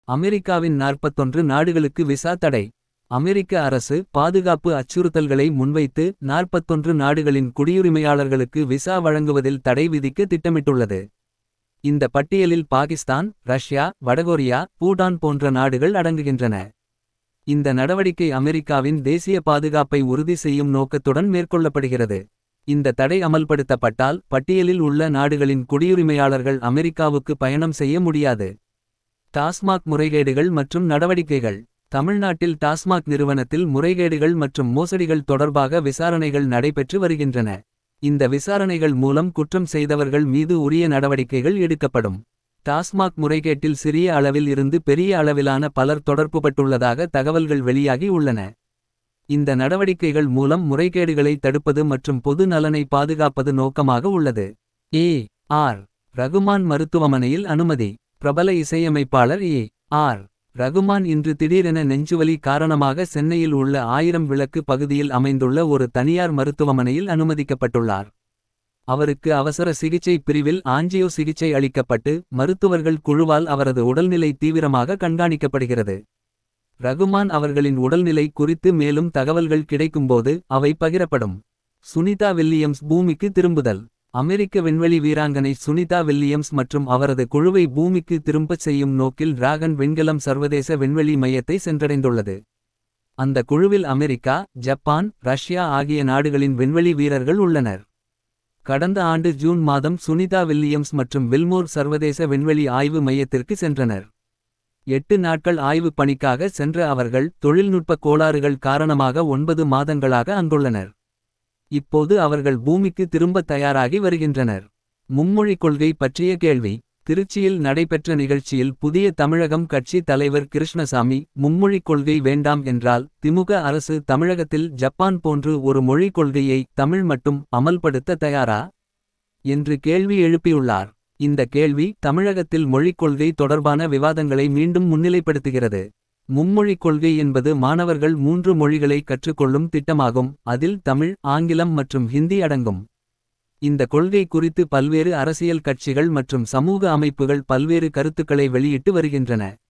அமெரிக்காவின் நாற்பத்தொன்று நாடுகளுக்கு விசா தடை அமெரிக்க அரசு பாதுகாப்பு அச்சுறுத்தல்களை முன்வைத்து நாற்பத்தொன்று நாடுகளின் குடியுரிமையாளர்களுக்கு விசா வழங்குவதில் தடை விதிக்க திட்டமிட்டுள்ளது இந்த பட்டியலில் பாகிஸ்தான் ரஷ்யா வடகொரியா பூடான் போன்ற நாடுகள் அடங்குகின்றன இந்த நடவடிக்கை அமெரிக்காவின் தேசிய பாதுகாப்பை உறுதி செய்யும் நோக்கத்துடன் மேற்கொள்ளப்படுகிறது இந்த தடை அமல்படுத்தப்பட்டால் பட்டியலில் உள்ள நாடுகளின் குடியுரிமையாளர்கள் அமெரிக்காவுக்கு பயணம் செய்ய முடியாது டாஸ்மாக் முறைகேடுகள் மற்றும் நடவடிக்கைகள் தமிழ்நாட்டில் டாஸ்மாக் நிறுவனத்தில் முறைகேடுகள் மற்றும் மோசடிகள் தொடர்பாக விசாரணைகள் நடைபெற்று வருகின்றன இந்த விசாரணைகள் மூலம் குற்றம் செய்தவர்கள் மீது உரிய நடவடிக்கைகள் எடுக்கப்படும் டாஸ்மாக் முறைகேட்டில் சிறிய அளவில் இருந்து பெரிய அளவிலான பலர் தொடர்புபட்டுள்ளதாக தகவல்கள் வெளியாகி உள்ளன இந்த நடவடிக்கைகள் மூலம் முறைகேடுகளை தடுப்பது மற்றும் பொது நலனை பாதுகாப்பது நோக்கமாக உள்ளது ஏ ஆர் ரகுமான் மருத்துவமனையில் அனுமதி பிரபல இசையமைப்பாளர் ஏ ஆர் ரகுமான் இன்று திடீரென நெஞ்சுவலி காரணமாக சென்னையில் உள்ள ஆயிரம் விளக்கு பகுதியில் அமைந்துள்ள ஒரு தனியார் மருத்துவமனையில் அனுமதிக்கப்பட்டுள்ளார் அவருக்கு அவசர சிகிச்சை பிரிவில் ஆஞ்சியோ சிகிச்சை அளிக்கப்பட்டு மருத்துவர்கள் குழுவால் அவரது உடல்நிலை தீவிரமாக கண்காணிக்கப்படுகிறது ரகுமான் அவர்களின் உடல்நிலை குறித்து மேலும் தகவல்கள் கிடைக்கும்போது அவை பகிரப்படும் சுனிதா வில்லியம்ஸ் பூமிக்கு திரும்புதல் அமெரிக்க விண்வெளி வீராங்கனை சுனிதா வில்லியம்ஸ் மற்றும் அவரது குழுவை பூமிக்கு திரும்பச் செய்யும் நோக்கில் டிராகன் விண்கலம் சர்வதேச விண்வெளி மையத்தை சென்றடைந்துள்ளது அந்த குழுவில் அமெரிக்கா ஜப்பான் ரஷ்யா ஆகிய நாடுகளின் விண்வெளி வீரர்கள் உள்ளனர் கடந்த ஆண்டு ஜூன் மாதம் சுனிதா வில்லியம்ஸ் மற்றும் வில்மோர் சர்வதேச விண்வெளி ஆய்வு மையத்திற்கு சென்றனர் எட்டு நாட்கள் ஆய்வுப் பணிக்காக சென்ற அவர்கள் தொழில்நுட்ப கோளாறுகள் காரணமாக ஒன்பது மாதங்களாக அங்குள்ளனர் இப்போது அவர்கள் பூமிக்கு திரும்ப தயாராகி வருகின்றனர் மும்மொழிக் கொள்கை பற்றிய கேள்வி திருச்சியில் நடைபெற்ற நிகழ்ச்சியில் புதிய தமிழகம் கட்சி தலைவர் கிருஷ்ணசாமி மும்மொழிக் கொள்கை வேண்டாம் என்றால் திமுக அரசு தமிழகத்தில் ஜப்பான் போன்று ஒரு மொழிக் கொள்கையை தமிழ் மட்டும் அமல்படுத்த தயாரா என்று கேள்வி எழுப்பியுள்ளார் இந்த கேள்வி தமிழகத்தில் மொழிக் கொள்கை தொடர்பான விவாதங்களை மீண்டும் முன்னிலைப்படுத்துகிறது மும்மொழிக் கொள்கை என்பது மாணவர்கள் மூன்று மொழிகளை கற்றுக்கொள்ளும் திட்டமாகும் அதில் தமிழ் ஆங்கிலம் மற்றும் ஹிந்தி அடங்கும் இந்த கொள்கை குறித்து பல்வேறு அரசியல் கட்சிகள் மற்றும் சமூக அமைப்புகள் பல்வேறு கருத்துக்களை வெளியிட்டு வருகின்றன